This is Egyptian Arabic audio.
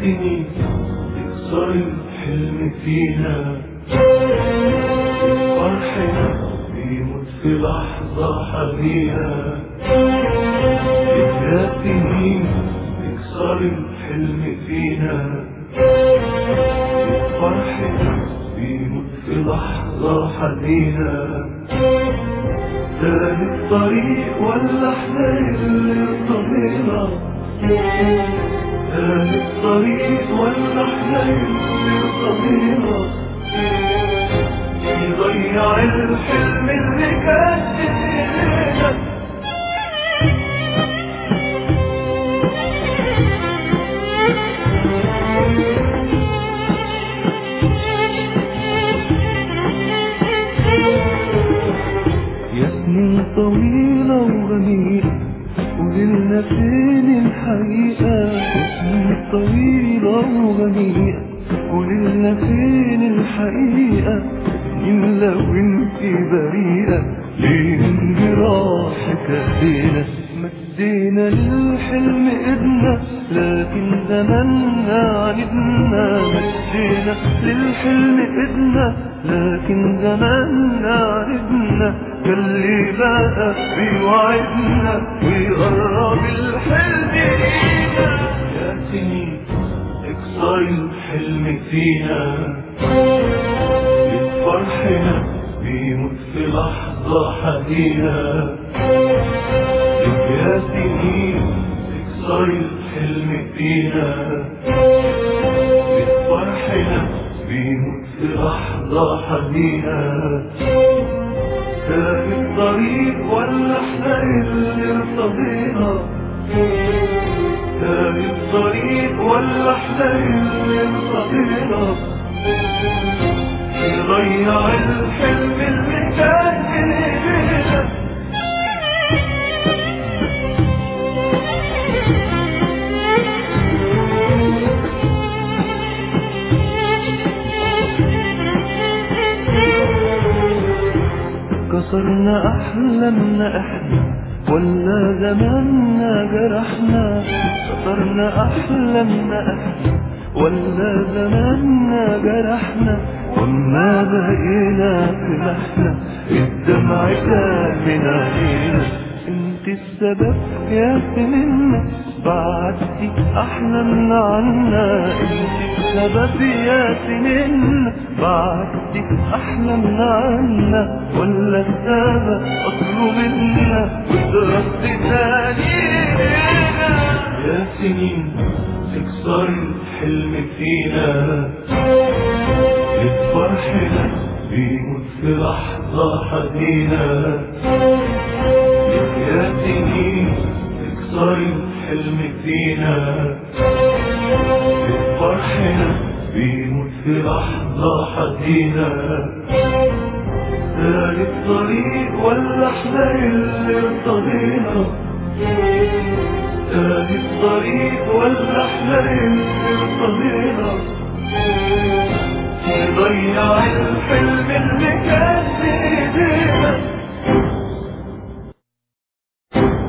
سنين تكسر الحلم فينا فرحنا بيموت في لحظة حزينة يا سنين تكسر الحلم فينا فرحنا بيموت في لحظة حزينة تاني الطريق ولا احنا اللي ارتضينا تاني الطريق ولا احنا اللي ارتضينا يضيع الحلم اللي كان في ايدينا يا سنين طويلة وغنية قولنا فين الحقيقة يا سنين طويلة وغنية قولنا فين الحقيقة سنين لو انت بريئة ليه انجراحك ايدينا مدينا للحلم ايدنا لكن زماننا عندنا مدينا للحلم ايدنا لكن زماننا عندنا اللي بقى بيوعدنا ويقرب الحلم لينا يا سنين اكسر الحلم فينا فرحنا بيموت في لحظة حزينة يا سنين اكسر الحلم فينا فرحنا بيموت في لحظة حزينة تاني الطريق ولا احنا اللي ارتضينا تاني الطريق ولا احنا اللي ارتضينا يضيع الحلم اللي كان في ايدينا كسرنا أحلامنا إحنا ولا زماننا جرحنا كسرنا أحلامنا إحنا ولا زماننا جرحنا وما بقينا في محنة الدمع كان من علينا انت السبب يا سننا بعدتي احلامنا عنا انت السبب يا سننا بعدتي احلامنا عنا ولا السبب اصله منا ودرست تانينا يا سنين تكسر الحلم فينا فرحنا بيموت في لحظة حزينة يا سنين تكسر الحلم فينا فرحنا بيموت في لحظة حزينة تاني الطريق ولا احنا اللي ارتضينا تاني الطريق ولا احنا اللي ارتضينا نضيع الحلم اللي كان